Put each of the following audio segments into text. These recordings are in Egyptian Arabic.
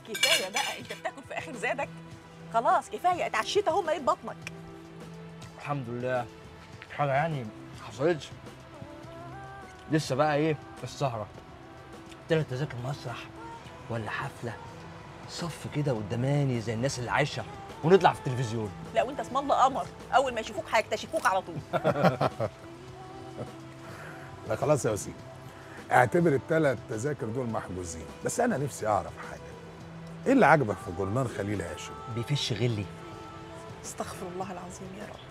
كفايه بقى انت بتاكل في اخر زادك خلاص كفايه اتعشيت اهو مليت بطنك الحمد لله حاجه يعني حصلتش لسه بقى ايه السهره تلات تذاكر مسرح ولا حفله صف كده قداماني زي الناس اللي عايشه ونطلع في التلفزيون لا وانت اسم الله قمر اول ما يشوفوك هيكتشفوك على طول لا خلاص يا وسيم اعتبر الثلاث تذاكر دول محجوزين بس انا نفسي اعرف حاجه ايه اللي عجبك في جولنان خليل هاشم بيفش غلي استغفر الله العظيم يا رب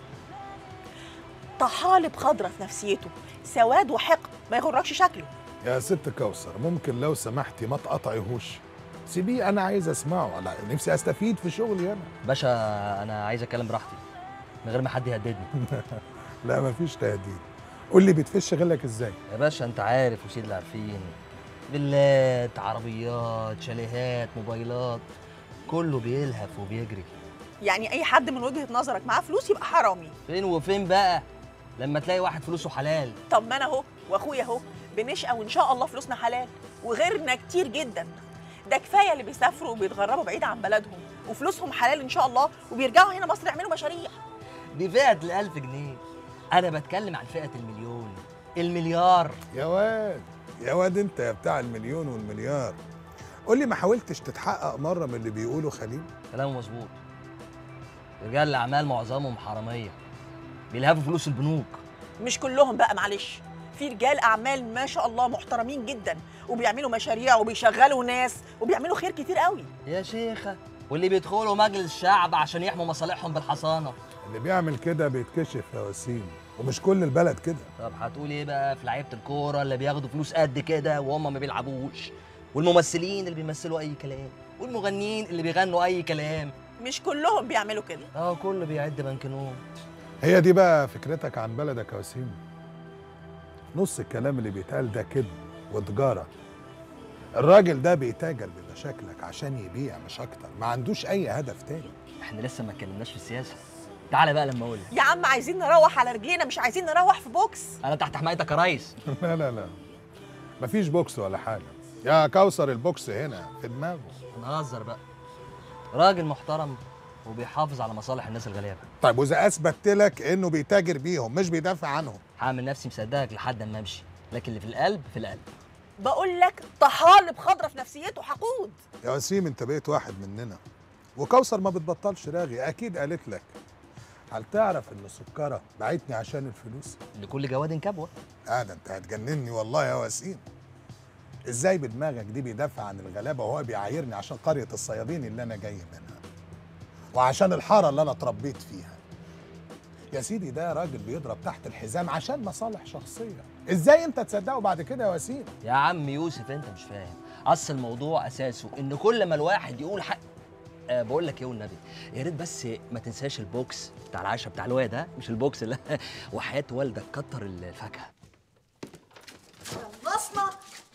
طحالب خضرة في نفسيته سواد وحقد ما يغركش شكله يا ست كوثر ممكن لو سمحتي ما تقطعيهوش سيبيه انا عايز اسمعه انا نفسي استفيد في شغلي انا باشا انا عايز اتكلم براحتي من غير ما حد يهددني لا مفيش تهديد قول لي بتفش غلك ازاي يا باشا انت عارف وسيد اللي عارفين فيلات عربيات شاليهات موبايلات كله بيلهف وبيجري يعني اي حد من وجهة نظرك معاه فلوس يبقى حرامي فين وفين بقى لما تلاقي واحد فلوسه حلال طب ما انا اهو واخويا اهو بنشقى وان شاء الله فلوسنا حلال وغيرنا كتير جدا ده كفايه اللي بيسافروا وبيتغربوا بعيد عن بلدهم وفلوسهم حلال ان شاء الله وبيرجعوا هنا مصر يعملوا مشاريع دي فئة الألف جنيه أنا بتكلم عن فئة المليون المليار يا واد يا واد انت يا بتاع المليون والمليار قول لي ما حاولتش تتحقق مره من اللي بيقوله خليل كلامه مظبوط رجال الأعمال معظمهم حرامية بيلهفوا فلوس البنوك مش كلهم بقى معلش في رجال اعمال ما شاء الله محترمين جدا وبيعملوا مشاريع وبيشغلوا ناس وبيعملوا خير كتير قوي يا شيخة واللي بيدخلوا مجلس الشعب عشان يحموا مصالحهم بالحصانة اللي بيعمل كده بيتكشف يا وسيم ومش كل البلد كده طب هتقول ايه بقى في لعيبة الكورة اللي بياخدوا فلوس قد كده وهم ما بيلعبوش والممثلين اللي بيمثلوا أي كلام والمغنيين اللي بيغنوا أي كلام مش كلهم بيعملوا كده اه كله بيعد بنكنوت هي دي بقى فكرتك عن بلدك يا وسيم نص الكلام اللي بيتقال ده كذب وتجاره الراجل ده بيتاجر بمشاكلك عشان يبيع مش اكتر ما عندوش اي هدف تاني احنا لسه ما اتكلمناش في السياسة تعالى بقى لما اقول يا عم عايزين نروح على رجلينا مش عايزين نروح في بوكس انا تحت حمايتك يا ريس لا لا لا مفيش بوكس ولا حاجه يا كوثر البوكس هنا في دماغه نهزر بقى راجل محترم وبيحافظ على مصالح الناس الغلابه طيب واذا اثبتت لك انه بيتاجر بيهم مش بيدافع عنهم هعمل نفسي مصدقك لحد اما امشي لكن اللي في القلب في القلب بقول لك طحالب خضرة في نفسيته حقود يا وسيم انت بقيت واحد مننا وكوثر ما بتبطلش راغي اكيد قالت لك هل تعرف ان سكره بعتني عشان الفلوس لكل جواد كبوه اه ده انت هتجنني والله يا وسيم ازاي بدماغك دي بيدافع عن الغلابه وهو بيعايرني عشان قريه الصيادين اللي انا جاي منها وعشان الحاره اللي انا اتربيت فيها يا سيدي ده راجل بيضرب تحت الحزام عشان مصالح شخصيه ازاي انت تصدقه بعد كده يا وسيم يا عم يوسف انت مش فاهم اصل الموضوع اساسه ان كل ما الواحد يقول حق أه بقول لك ايه والنبي يا ريت بس ما تنساش البوكس بتاع العشاء بتاع الواد ده مش البوكس لا وحياه والدك كتر الفاكهه خلصنا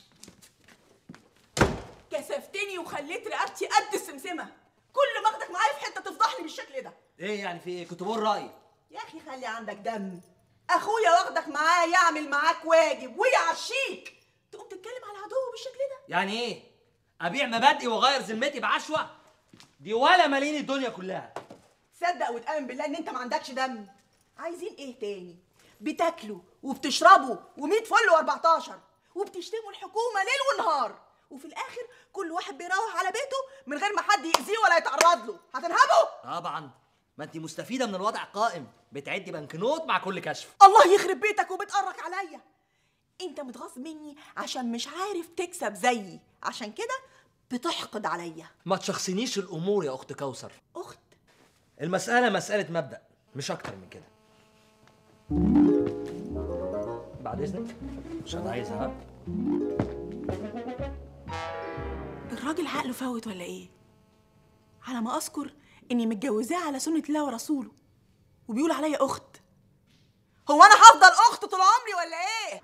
كسفتني وخليت رقبتي قد السمسمه كل ما اخدك معايا في حته تفضحني بالشكل ده ايه يعني في ايه كنت بقول رايي يا اخي خلي عندك دم اخويا واخدك معاه يعمل معاك واجب ويعشيك تقوم تتكلم على عدو بالشكل ده يعني ايه ابيع مبادئي واغير ذمتي بعشوه دي ولا مالين الدنيا كلها صدق وتامن بالله ان انت ما عندكش دم عايزين ايه تاني بتاكلوا وبتشربوا و100 فل و14 وبتشتموا الحكومه ليل ونهار وفي الاخر كل واحد بيروح على بيته من غير ما حد يأذيه ولا يتعرض له هتنهبوا طبعا ما انت مستفيده من الوضع القائم بتعدي بنكنوت مع كل كشف الله يخرب بيتك وبتقرك عليا انت متغاظ مني عشان مش عارف تكسب زيي عشان كده بتحقد عليا ما تشخصنيش الامور يا اخت كوثر اخت المساله مساله مبدا مش اكتر من كده بعد اذنك عشان عايزها ها الراجل عقله فوت ولا ايه على ما اذكر اني متجوزاه على سنه الله ورسوله وبيقول عليا اخت هو انا هفضل اخت طول عمري ولا ايه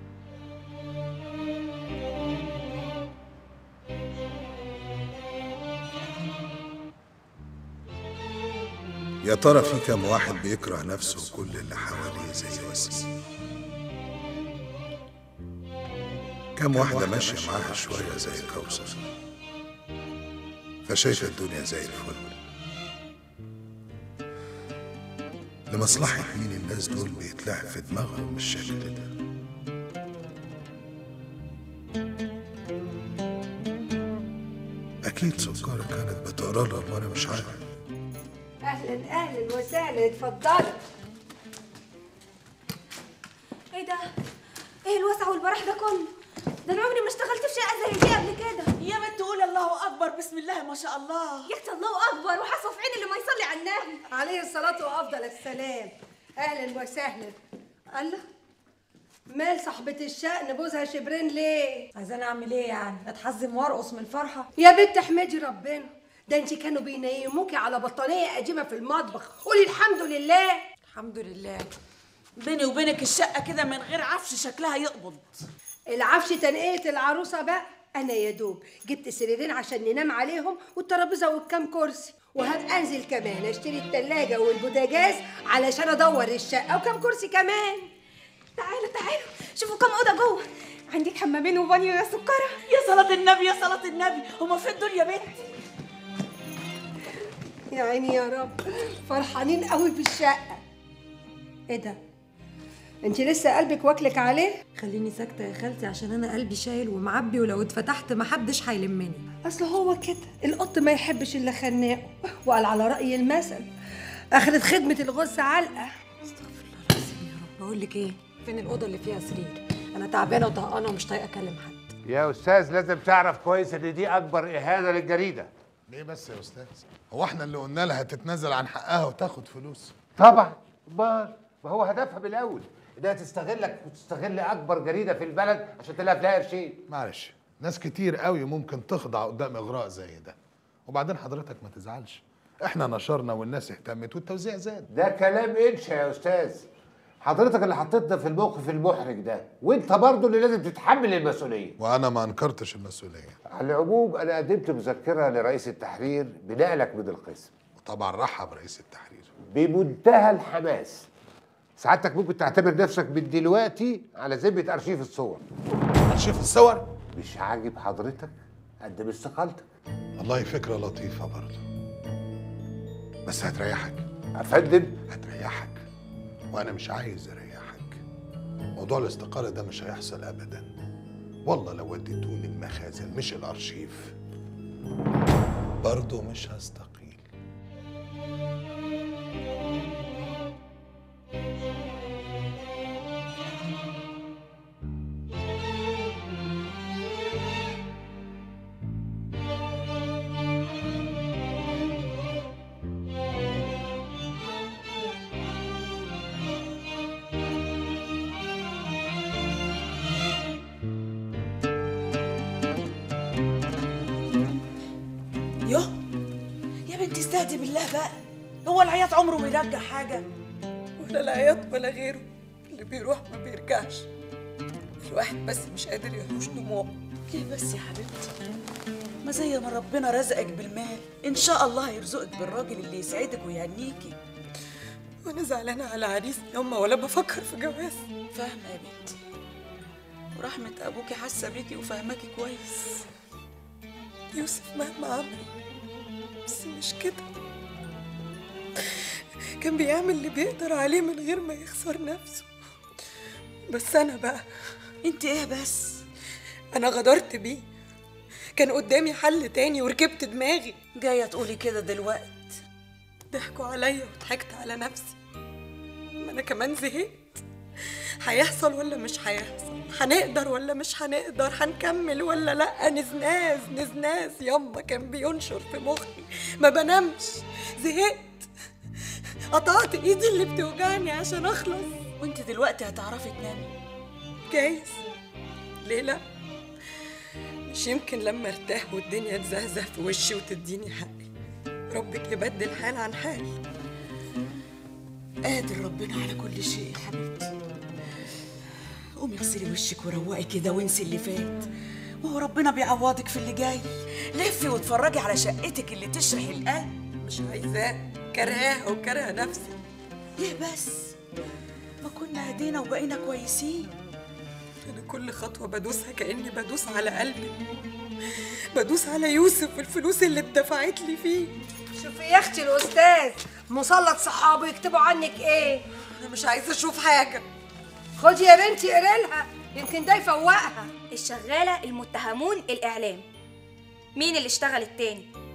يا ترى في كم واحد بيكره نفسه وكل اللي حواليه زي وسيم كم واحدة ماشية معاها شوية زي كوثر شايفة الدنيا زي الفل لمصلحة مين الناس دول بيتلعب في دماغهم بالشكل ده أكيد سكارة كانت بتقرا لهم وأنا مش عارف اهلا اهلا وسهلا اتفضلي ايه ده؟ ايه الوسع والبراح ده كله؟ ده انا عمري ما اشتغلت في شقه زي دي قبل كده يا بنت قولي الله اكبر بسم الله ما شاء الله يا اختي الله اكبر وحصى في عين اللي ما يصلي على النبي عليه الصلاة وأفضل السلام أهلا وسهلا الله مال صاحبة الشأن بوزها شبرين ليه؟ عايزاني اعمل ايه يعني اتحزم وارقص من الفرحه يا بنت احمدي ربنا ده انت كانوا بينيموكي على بطانية قديمة في المطبخ قولي الحمد لله الحمد لله بيني وبينك الشقه كده من غير عفش شكلها يقبض العفش تنقية العروسة بقى أنا يا دوب جبت سريرين عشان ننام عليهم والترابيزة والكام كرسي وهبقى انزل كمان اشتري التلاجة والبوتاجاز علشان ادور الشقة وكام كرسي كمان تعالوا تعالوا شوفوا كم اوضه جوه عندك حمامين وبانيو يا سكره يا صلاه النبي يا صلاه النبي هما فين دول يا بنت يا عيني يا رب فرحانين قوي بالشقة ايه ده انت لسه قلبك واكلك عليه خليني ساكته يا خالتي عشان انا قلبي شايل ومعبي ولو اتفتحت محدش هيلمني اصل هو كده القط ما يحبش الا خناقه وقال على رأي المثل اخرة خدمة الغص علقة بقول لك ايه فين الاوضه اللي فيها سرير انا تعبانه وطهقانه ومش طايقه اكلم حد يا استاذ لازم تعرف كويس ان دي اكبر اهانه للجريده ليه بس يا أستاذ؟ هو احنا اللي قلنا لها تتنازل عن حقها وتاخد فلوس طبعا امال ما هو هدفها بالاول انها تستغلك وتستغل اكبر جريده في البلد عشان تلاقي فيها قرشين معلش ناس كتير قوي ممكن تخضع قدام اغراء زي ده وبعدين حضرتك ما تزعلش احنا نشرنا والناس اهتمت والتوزيع زاد ده كلام انشا يا استاذ حضرتك اللي حطيتنا في الموقف المحرج ده وانت برضه اللي لازم تتحمل المسؤوليه وانا ما انكرتش المسؤوليه على العموم انا قدمت مذكره لرئيس التحرير بنقلك من القسم وطبعا رحب رئيس التحرير بمنتهى الحماس سعادتك ممكن تعتبر نفسك من دلوقتي على ذمه ارشيف الصور شوف الصور مش عاجب حضرتك قدم استقالتك والله فكره لطيفه برضه بس هتريحك افندم هتريحك وانا مش عايز اريحك موضوع الاستقاله ده مش هيحصل ابدا والله لو وديتوني المخازن مش الارشيف برضه مش هستقيل يوه يا بنتي استهدي بالله بقى هو العياط عمره ما يرجع حاجه ولا العياط ولا غيره اللي بيروح ما بيرجعش الواحد بس مش قادر يحوش دموعه ليه بس يا حبيبتي ما زي ما ربنا رزقك بالمال ان شاء الله هيرزقك بالراجل اللي يسعدك ويهنيكي وانا زعلانه على عريس يوم ولا بفكر في جواز فاهمه يا بنتي ورحمه ابوكي حاسه بيكي وفاهماكي كويس يوسف مهما عمل بس مش كده كان بيعمل اللي بيقدر عليه من غير ما يخسر نفسه بس انا بقى انت ايه بس انا غدرت بيه كان قدامي حل تاني وركبت دماغي جايه تقولي كده دلوقت ضحكوا عليا وضحكت على نفسي ما انا كمان زهقت هيحصل ولا مش هيحصل هنقدر ولا مش هنقدر هنكمل ولا لا نزناز نزناز ياما كان بينشر في مخي ما بنامش زهقت قطعت ايدي اللي بتوجعني عشان اخلص وانت دلوقتي هتعرفي تنامي جايز ليه لا مش يمكن لما ارتاح والدنيا تزهزه في وشي وتديني حقي ربك يبدل حال عن حال قادر ربنا على كل شيء يا حبيبتي قومي اغسلي وشك وروقي كده وانسي اللي فات وهو ربنا بيعوضك في اللي جاي لفي واتفرجي على شقتك اللي تشرح القلب مش عايزاه كرهاها وكارهه نفسي ليه بس ما كنا هدينا وبقينا كويسين انا كل خطوه بدوسها كاني بدوس على قلبي بدوس على يوسف والفلوس اللي اتدفعت لي فيه شوفي يا اختي الاستاذ مسلط صحابه يكتبوا عنك ايه انا مش عايزه اشوف حاجه خدي يا بنتي اقري لها يمكن ده يفوقها الشغالة المتهمون الإعلام مين اللي اشتغل التاني